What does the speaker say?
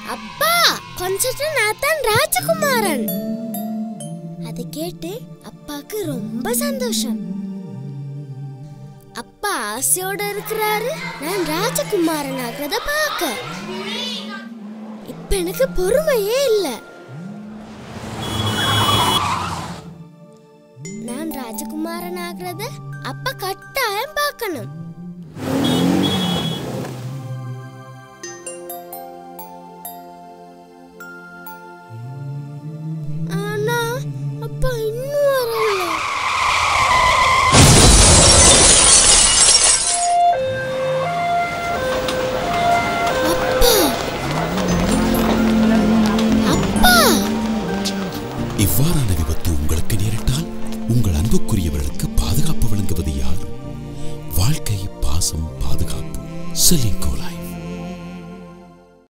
அப்பா கொஞ்சம் நான் தான் ராஜகுமாரன் அதை கேட்டு அப்பாக்கு ரொம்ப சந்தோஷம் அப்பா ஆசையோட இருக்கிறாரு நான் ராஜகுமாரன் ஆகிறத பார்க்க இப்ப எனக்கு பொறுமையே இல்லை நான் ராஜகுமாரன் ஆகிறத அப்பா கட்டாயம் பார்க்கணும்